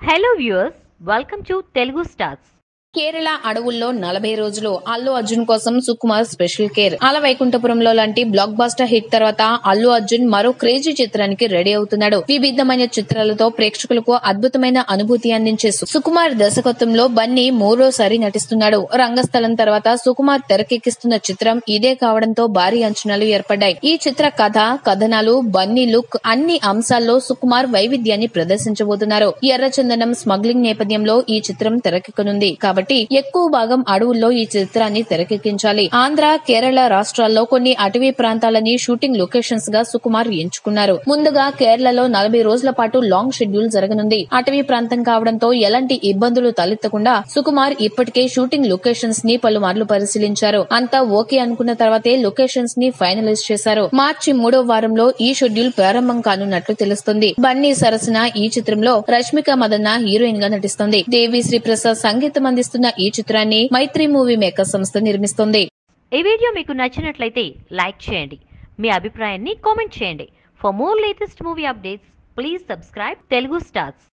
hello viewers welcome to Telugu stars Kerala అడవుల్లో నలభై రోజులు అల్లు అర్జున్ కోసం సుకుమార్ స్పెషల్ కేర్ అల వైకుంఠపురంలో లాంటి బ్లాక్ బాస్టర్ హిట్ తర్వాత అల్లు అర్జున్ మరో క్రేజీ చిత్రానికి రెడీ అవుతున్నాడు వివిధమైన చిత్రాలతో ప్రేక్షకులకు అద్భుతమైన అనుభూతి అందించే సు- సుకుమార్ దర్శకత్వంలో బన్నీ మూడోసారి నటిస్తున్నాడు రంగస్థలం తర్వాత సుకుమార్ తెరకెక్కిస్తున్న చిత్రం ఇదే కావడంతో భారీ అంచనాలు ఏర్పడ్డాయి ఈ చిత్ర కథ కథనాలు బన్నీ లుక్ అన్ని అంశాల్లో సుకుమార్ వైవిధ్యాన్ని ప్రదర్శించబోతున్నారు ఎర్రచందనం స్మగ్లింగ్ నేపథ్యంలో ఈ చిత్రం తెరకెక్కనుంది కాబట్టి ఎక్కువ భాగం అడవుల్లో ఈ చిత్రాన్ని తెరకెక్కించాలి ఆంధ్ర కేరళ రాష్ట్రాల్లో కొన్ని అటవీ ప్రాంతాలని షూటింగ్ లొకేషన్స్ గా సుకుమార్ ఎంచుకున్నారు ముందుగా కేరళలో నలభై రోజుల పాటు లాంగ్ షెడ్యూల్ జరగనుంది అటవీ ప్రాంతం కావడంతో ఎలాంటి ఇబ్బందులు తలెత్తకుండా సుకుమార్ ఇప్పటికే షూటింగ్ లొకేషన్స్ ని పలుమార్లు పరిశీలించారు అంతా ఓకే అనుకున్న తర్వాతే లొకేషన్స్ ని ఫైనలైజ్ చేశారు మార్చి మూడో వారంలో ఈ షెడ్యూల్ ప్రారంభం కానున్నట్లు తెలుస్తుంది బన్నీ సరసన ఈ చిత్రంలో రష్మిక మదన్న హీరోయిన్ గా నటిస్తుంది దేవి శ్రీ ప్రసాద్ సంగీతం అందిస్తున్న ఈ చిత్రాన్ని మైత్రి మూవీ మేకర్ సంస్థ నిర్మిస్తుంది ఈ వీడియో మీకు నచ్చినట్లయితే లైక్ చేయండి మీ అభిప్రాయాన్ని కామెంట్ చేయండి for more latest movie updates please subscribe Telugu stars